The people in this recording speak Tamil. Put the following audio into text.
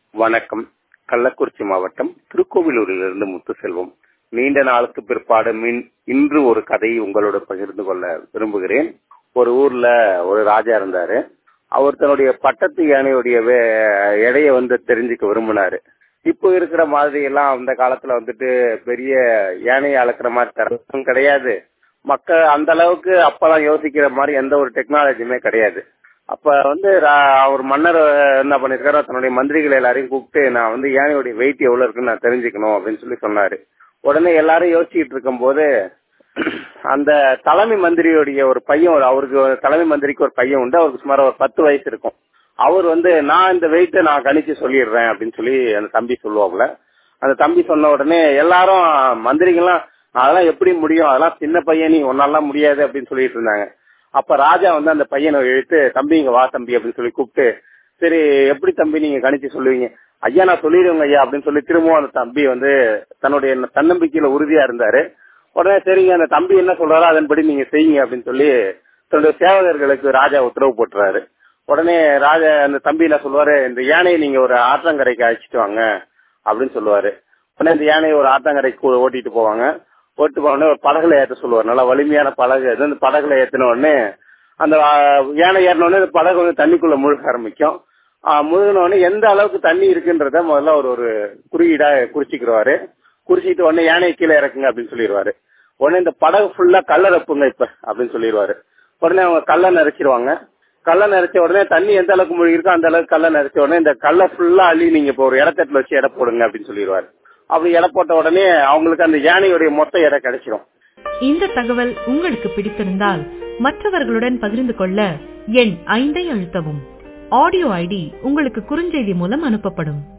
வணக்கம் கள்ளக்குறிச்சி மாவட்டம் திருக்கோவிலூரிலிருந்து முத்துசெல்வம் நீண்ட நாளுக்கு பிற்பாடு மின் இன்று ஒரு கதையை உங்களோட பகிர்ந்து கொள்ள விரும்புகிறேன் ஒரு ஊர்ல ஒரு ராஜா இருந்தாரு அவர் தன்னுடைய பட்டத்து யானையுடைய வே- எடையை வந்து தெரிஞ்சுக்க விரும்பினாரு இப்போ இருக்கிற மாதிரி எல்லாம் அந்த காலத்துல வந்துட்டு பெரிய யானையை அளக்குற மாதிரி தரவும் கிடையாது மக்கள் அந்த அளவுக்கு அப்பெல்லாம் யோசிக்கிற மாதிரி எந்த ஒரு டெக்னாலஜியுமே கிடையாது அப்ப வந்து ரா- அவர் மன்னர் என்ன பண்ணிருக்காரு தன்னுடைய மந்திரிகள் எல்லாரையும் கூப்பிட்டு நான் வந்து யானையுடைய வெயிட் எவ்வளவு இருக்குன்னு நான் தெரிஞ்சுக்கணும் அப்படின்னு சொல்லி சொன்னாரு உடனே எல்லாரும் யோசிச்சுட்டு இருக்கும்போது அந்த தலைமை மந்திரியுடைய ஒரு பையன் ஒரு அவருக்கு ஒரு தலைமை மந்திரிக்கு ஒரு பையன் உண்டு அவருக்கு சுமார் ஒரு பத்து வயசு இருக்கும் அவர் வந்து நான் இந்த வெயிட்டை நான் கணிச்சு சொல்லிடுறேன் அப்படின்னு சொல்லி அந்த தம்பி சொல்லுவாப்புல அந்த தம்பி சொன்ன உடனே எல்லாரும் மந்திரிகள்லாம் அதெல்லாம் எப்படி முடியும் அதெல்லாம் சின்ன பையன் நீ ஒன்னாலாம் முடியாது அப்படின்னு சொல்லிட்டு இருந்தாங்க அப்ப ராஜா வந்து அந்த பையனை இழுத்து தம்பி இங்க வா தம்பி அப்படின்னு சொல்லி கூப்பிட்டு சரி எப்படி தம்பி நீங்க கணிச்சு சொல்லுவீங்க ஐயா நான் சொல்லிடுவேங்க ஐயா அப்படின்னு சொல்லி திரும்பவும் அந்த தம்பி வந்து தன்னுடைய தன்னம்பிக்கையில உறுதியா இருந்தாரு உடனே சரிங்க அந்த தம்பி என்ன சொல்றாரோ அதன்படி நீங்க செய்யுங்க அப்படின்னு சொல்லி தன்னுடைய சேவகர்களுக்கு ராஜா உத்தரவு போட்டுறாரு உடனே ராஜா அந்த தம்பி என்ன சொல்லுவாரு இந்த யானையை நீங்க ஒரு ஆற்றங்கரைக்கு அழைச்சிட்டு வாங்க அப்படின்னு சொல்லுவாரு உடனே இந்த யானையை ஒரு ஆற்றங்கரைக்கு ஓ- ஓட்டிட்டு போவாங்க ஓட்டு போன உடனே ஒரு படகுல ஏத்த சொல்லுவார் நல்லா வலிமையான படகு அது அந்த படகுல ஏத்தின உடனே அந்த ஆ, யானை ஏறின உடனே அந்த படகு வந்து தண்ணிக்குள்ள முழுக ஆரம்பிக்கும் ஆ, முழுகின உடனே எந்த அளவுக்கு தண்ணி இருக்குன்றத முதல்ல ஒரு ஒரு குறியீடா குறிச்சிக்கிடுவாரு குறிச்சிட்டு உடனே யானையை கீழே இறக்குங்க அப்படின்னு சொல்லிடுவாரு உடனே இந்த படகு ஃபுல்லா கல்லறப்புங்க இப்ப அப்படின்னு சொல்லிடுவாரு உடனே அவங்க கல்லை நிறைச்சிருவாங்க கல்லை நிறைச்ச உடனே தண்ணி எந்த அளவுக்கு மூழ்கி இருக்கோ அந்த அளவுக்கு கல்லை நிறைச்ச உடனே இந்த கல்லை ஃபுல்லா அள்ளி நீங்க இப்போ ஒரு இடத்தட்டுல வச்சு எடை போடுங்க அப்படின்னு சொல்லிடுவாரு அப்படி எடை போட்ட உடனே அவங்களுக்கு அந்த யானையுடைய மொத்த எடை கிடைச்சிடும் இந்த தகவல் உங்களுக்கு பிடித்திருந்தால் மற்றவர்களுடன் பகிர்ந்து கொள்ள எண் ஐந்தை அழுத்தவும் ஆடியோ ஐடி உங்களுக்கு குறுஞ்செய்தி மூலம் அனுப்பப்படும்